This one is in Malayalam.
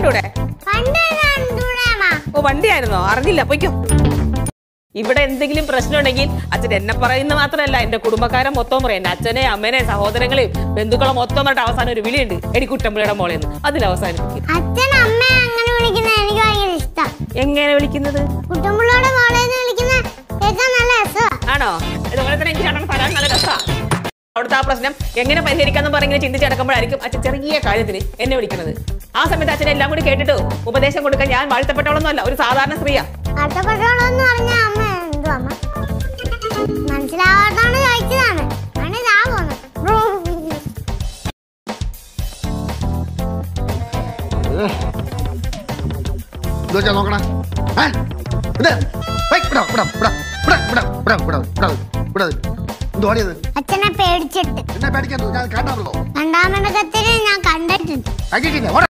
കണ്ടൂടെ പണ്ട് കണ്ടൂടാമാ ഓ വണ്ടിയായിരുന്നോ അറിഞ്ഞില്ല പൊയ്ക്കോ ഇവിടെ എന്തെങ്കിലും പ്രശ്നം ഉണ്ടെങ്കിൽ അച്ഛൻ എന്നെ പറയുന്ന മാത്രമല്ല എന്റെ കുടുംബക്കാരെ മൊത്തം പറയും എന്റെ അച്ഛനെ അമ്മനെ സഹോദരങ്ങളെയും ബന്ധുക്കളെ മൊത്തം പറഞ്ഞിട്ട് അവസാനം ഒരു വിളിയുണ്ട് എടി കുട്ടമ്പിളിയുടെ മോളെ എന്ന് അതിൽ അവസാനിപ്പിക്കും അച്ഛൻ അമ്മ അങ്ങനെ വിളിക്കുന്ന എനിക്ക് ഭയങ്കര ഇഷ്ടം എങ്ങനെ വിളിക്കുന്നത് കുട്ടുമ്പിള്ളോടെ മോളേന്ന് വിളിക്കുന്ന കേൾക്കാൻ നല്ല രസമാ ആണോ ഇതുപോലെ തന്നെ എനിക്ക് രണ്ടെണ്ണം തരാൻ നല്ല രസാ അവിടുത്തെ ആ പ്രശ്നം എങ്ങനെ പരിഹരിക്കാന്ന് പറഞ്ഞ് ഇങ്ങനെ ചിന്തിച്ചടക്കുമ്പോഴായിരിക്കും അച്ഛൻ ചെറിയ കാര്യത്തിന് എന്നെ വിളിക്കുന്നത് ആ സമയത്ത് അച്ഛൻ എല്ലാം കൂടി കേട്ടിട്ട് ഉപദേശം കൊടുക്കാൻ ഞാൻ വാഴ്ത്തപ്പെട്ടവളൊന്നും അല്ല ഒരു സാധാരണ സ്ത്രീയാ അടുത്തപ്പെട്ടോളെന്ന് പറഞ്ഞ അമ്മ എന്തോ അമ്മ മനസ്സിലാവാത്തോണ്ട് ചോദിച്ചതാണ് ആണ് ഇതാ പോന്ന് ഇത് വെച്ചാ നോക്കണേ ഏ? ഇത്. ഹേയ്, ഇവിടെ, ഇവിടെ, ഇവിടെ, ഇവിടെ, ഇവിടെ, ഇവിടെ, ഇവിടെ, ഇവിടെ, ഇവിടെ. എന്ത് ഓടിയത് അച്ഛനെ പേടിച്ചിട്ട് എന്നെ പേടിക്കാൻ ഞാൻ കാണാമല്ലോ രണ്ടാമത്തെ ഞാൻ കണ്ടിട്ടുണ്ട് കഴിക്കില്ല